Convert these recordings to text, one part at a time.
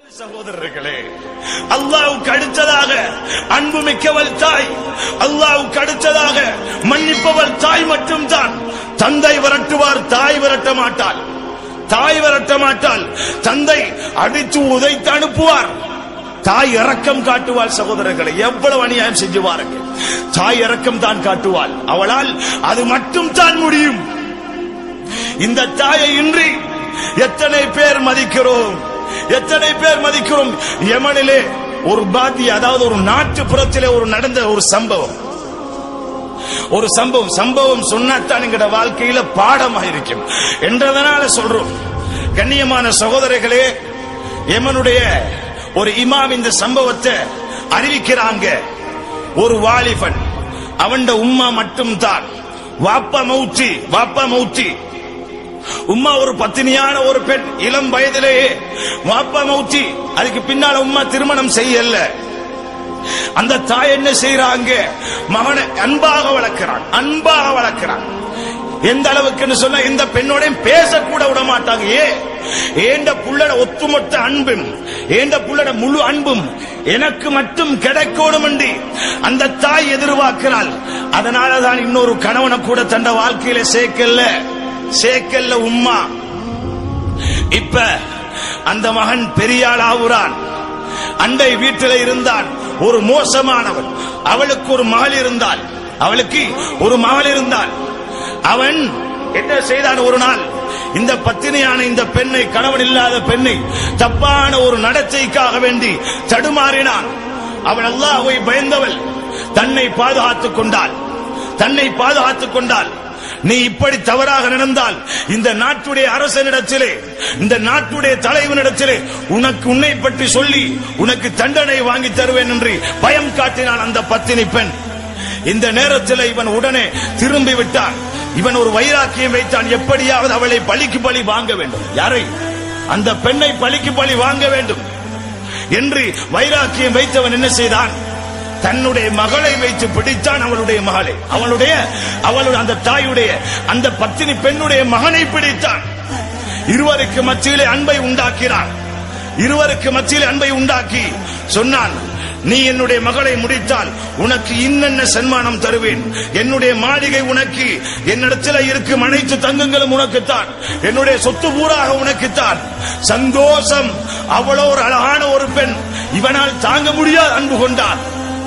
சகோதரர்களே அல்லாவுக்கு அடுத்ததாக அன்பு மிக்கவள் தாய் அல்லாவுக்கு அடுத்ததாக மன்னிப்பவள் தாய் மட்டும்தான் தந்தை விரட்டுவார் தாய் விரட்ட மாட்டாள் தாய் விரட்ட மாட்டாள் தந்தை அடித்து உதைத்து அனுப்புவார் தாய் இரக்கம் காட்டுவாள் சகோதரர்களை எவ்வளவு அநியாயம் செஞ்சு பாருங்க தாய் இரக்கம் தான் காட்டுவாள் அவளால் அது மட்டும் தான் முடியும் இந்த தாயை இன்றி எத்தனை பேர் மதிக்கிறோம் எத்தனை பேர் மதிக்கிறோம் யமனிலே ஒரு பாத்தி அதாவது ஒரு நாட்டுப்புறத்திலே ஒரு நடந்த ஒரு சம்பவம் ஒரு சம்பவம் சம்பவம் சொன்னாத்தான் எங்கட வாழ்க்கையில பாடமாக இருக்கும் என்றதனால சொல்றோம் கண்ணியமான சகோதரர்களே யமனுடைய ஒரு இமாம் இந்த சம்பவத்தை அறிவிக்கிறாங்க ஒரு வாலிபன் அவன் உம்மா மட்டும் தான் வாப்பா மௌச்சி வாப்பா மௌச்சி உம்மா ஒரு பத்தினியான ஒரு பெண் இளம் வயதிலேயே வாப்பா மௌச்சி அதுக்கு பின்னால உம்மா திருமணம் செய்யல அந்த தாய் என்ன செய்யறாங்க மகனை அன்பாக வளர்க்கிறான் அன்பாக வளர்க்கிறான் எந்த அளவுக்குன்னு சொன்னா இந்த பெண்ணோட பேசக்கூட விட மாட்டாங்க ஏ ஏண்ட புள்ளட ஒத்துமொத்த அன்பும் ஏண்ட புள்ளட முழு அன்பும் எனக்கு மட்டும் கிடைக்கணும் என்று அந்த தாய் எதிர்பார்க்கிறாள் அதனாலதான் இன்னொரு கணவனை கூட தந்த வாழ்க்கையில சேர்க்கல சேர்க்கல்ல உம்மா இப்ப அந்த மகன் பெரியாள் ஆகுறான் அண்டை வீட்டில் இருந்தான் ஒரு மோசமானவன் அவளுக்கு ஒரு மகள் இருந்தாள் அவளுக்கு ஒரு மகள் இருந்தாள் அவன் என்ன செய்தான் ஒரு நாள் இந்த பத்தினியான இந்த பெண்ணை கணவன் இல்லாத பெண்ணை தப்பான ஒரு நடத்தைக்காக வேண்டி தடுமாறினான் அவள் அல்லாஹ்வை பயந்தவள் தன்னை பாதுகாத்துக் கொண்டாள் தன்னை பாதுகாத்துக் கொண்டாள் நீ இப்படி தவறாக நடந்தால் இந்த நாட்டுடைய அரசனிடத்திலே இந்த நாட்டுடைய தலைவனிடத்திலே உனக்கு உன்னை பற்றி சொல்லி உனக்கு தண்டனை வாங்கி தருவேன் என்று பயம் காட்டினான் அந்த பத்தினி பெண் இந்த நேரத்தில் இவன் உடனே திரும்பி விட்டான் இவன் ஒரு வைராக்கியம் வைத்தான் எப்படியாவது அவளை பலிக்கு பலி வாங்க வேண்டும் யாரை அந்த பெண்ணை பலிக்கு பலி வாங்க வேண்டும் என்று வைராக்கியம் வைத்தவன் என்ன செய்தான் தன்னுடைய மகளை வைத்து பிடித்தான் அவளுடைய மகளை அவளுடைய அவளுடைய அந்த தாயுடைய அந்த பத்தினி பெண்ணுடைய மகனை பிடித்தான் இருவருக்கு மத்தியிலே அன்பை உண்டாக்கினான் இருவருக்கு மத்தியிலே அன்பை உண்டாக்கி சொன்னான் நீ என்னுடைய மகளை முடித்தால் உனக்கு இன்னென்ன சன்மானம் தருவேன் என்னுடைய மாளிகை உனக்கு என்னிடத்தில் இருக்கும் அனைத்து தங்கங்களும் உனக்குத்தான் என்னுடைய சொத்து பூராக உனக்குத்தான் சந்தோஷம் அவ்வளோ ஒரு அழகான ஒரு பெண் இவனால் தாங்க முடியாத அன்பு கொண்டான்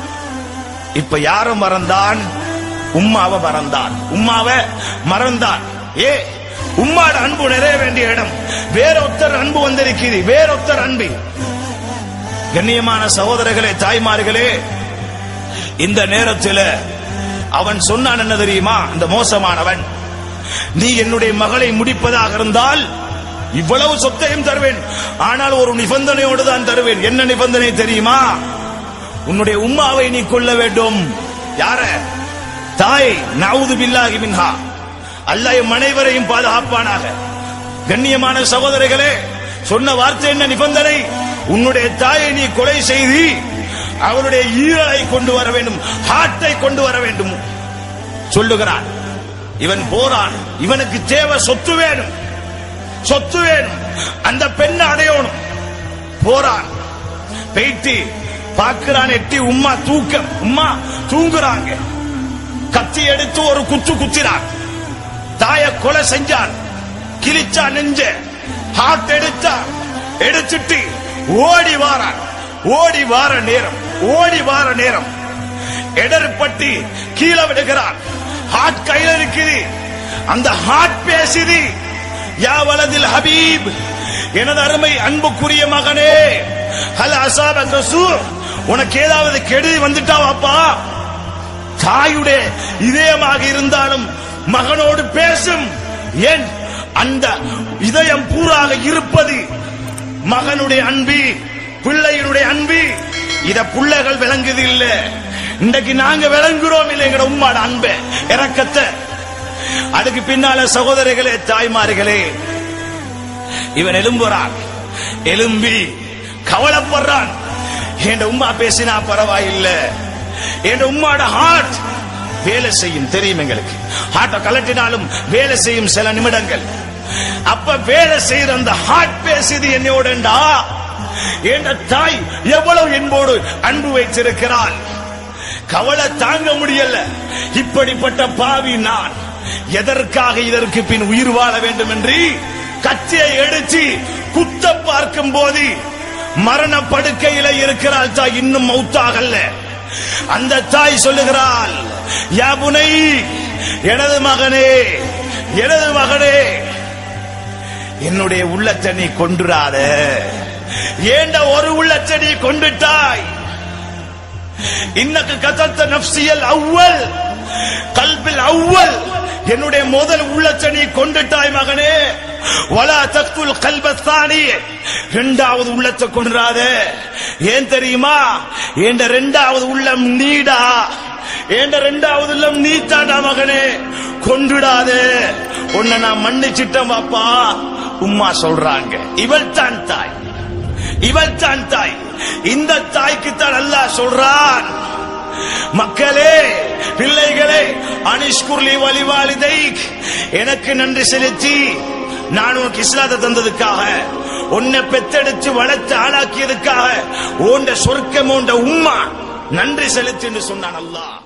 இப்ப யார மறந்தான் உம்மாவை மறந்தான் உம்மாவை மறந்தான் ஏ உம்மாட அன்பு நிறைய வேண்டிய இடம் வேறொத்தர் அன்பு வந்திருக்கிறது வேறொத்தர் அன்பு கண்ணியமான சகோதரர்களே தாய்மார்களே இந்த நேரத்தில் அவன் சொன்னான் என்ன தெரியுமா இந்த மோசமானவன் நீ என்னுடைய மகளை முடிப்பதாக இருந்தால் இவ்வளவு சொத்தையும் தருவேன் ஆனால் ஒரு நிபந்தனையோடு தான் தருவேன் என்ன நிபந்தனை தெரியுமா உன்னுடைய உம்மாவை நீ கொள்ள வேண்டும் யார தாய் நவுது பில்லாகி மின்ஹா அல்லாஹ் எம் அனைவரையும் பாதுகாப்பானாக கண்ணியமான சகோதரிகளே சொன்ன வார்த்தை என்ன நிபந்தனை உன்னுடைய தாயை நீ கொலை செய்து அவளுடைய ஈரலை கொண்டு வர வேண்டும் ஹார்ட்டை கொண்டு வர வேண்டும் சொல்லுகிறான் இவன் போறான் இவனுக்கு தேவை சொத்து வேணும் சொத்து வேணும் அந்த பெண்ணை அடையணும் போறான் போயிட்டு பார்க்கிறான் எட்டி உம்மா தூக்கம் உம்மா தூங்குறாங்க கத்தி எடுத்து ஒரு குத்து குத்தினான் தாய கொலை செஞ்சான் கிழிச்சா நெஞ்ச ஹார்ட் எடுத்தா எடுத்துட்டு ஓடி வாரான் ஓடி வார நேரம் ஓடி வார நேரம் எடர்பட்டி கீழே விடுகிறான் ஹார்ட் கையில இருக்குது அந்த ஹார்ட் பேசுது யா வலதில் ஹபீப் எனது அருமை அன்புக்குரிய மகனே ஹல் அசாப் ரசூல் உனக்கு ஏதாவது கெடுதி வந்துட்டா வாப்பா தாயுடைய இதயமாக இருந்தாலும் மகனோடு பேசும் ஏன் அந்த இதயம் பூராக இருப்பது மகனுடைய அன்பு பிள்ளையினுடைய அன்பு இத பிள்ளைகள் விளங்குது இல்ல இன்றைக்கு நாங்க விளங்குறோம் இல்லை எங்கட உம்மாட அன்பை இறக்கத்தை அதுக்கு பின்னால சகோதரிகளே தாய்மார்களே இவன் எலும்புறான் எலும்பி கவலைப்படுறான் என் உம்மா பேசினா பரவாயில்லை என் உம்மாட ஹார்ட் வேலை செய்யும் தெரியும் எங்களுக்கு ஹார்ட்டை கலட்டினாலும் வேலை செய்யும் சில நிமிடங்கள் அப்ப வேலை செய்யற அந்த ஹார்ட் பேசுது என்னோடண்டா என்ற தாய் எவ்வளவு என்போடு அன்பு வைத்திருக்கிறாள் கவலை தாங்க முடியல இப்படிப்பட்ட பாவி நான் எதற்காக இதற்கு பின் உயிர் வாழ வேண்டும் என்று கத்தியை எடுத்து குத்த பார்க்கும் போது மரண படுக்கையில இருக்கிறாள் தாய் இன்னும் மௌத்தாகல்ல அந்த தாய் சொல்லுகிறாள் யாபுனை எனது மகனே எனது மகனே என்னுடைய உள்ளத்தை நீ கொண்டுராத ஏண்ட ஒரு உள்ளத்தை நீ கொண்டுட்டாய் இன்னக்கு கதத்த நப்சியல் அவ்வல் கல்பில் அவ்வல் என்னுடைய முதல் உள்ளத்தை நீ கொண்டுட்டாய் மகனே வலா தக்குல் கல்பஸ்தானி இரண்டாவது உள்ளத்தை கொண்டுறாத ஏன் தெரியுமா என்ற இரண்டாவது உள்ளம் நீடா என்ற இரண்டாவது உள்ளம் நீ தாண்டா மகனே கொண்டுடாதே உன்னை நான் மன்னிச்சிட்டேன் பாப்பா உம்மா சொல்றாங்க இவள் தான் தாய் இவள் தான் தாய் இந்த தாய்க்கு தான் அல்லாஹ் சொல்றான் மக்களே பிள்ளைகளே அனிஷ்குர்லி வலிவாலிதை எனக்கு நன்றி செலுத்தி நான் உனக்கு இஸ்லாத்தை தந்ததுக்காக உன்னை பெத்தெடுத்து வளர்த்து ஆளாக்கியதுக்காக உண்ட சொர்க்கம் உண்ட உம்மா நன்றி செலுத்தி என்று சொன்னான் அல்லாஹ்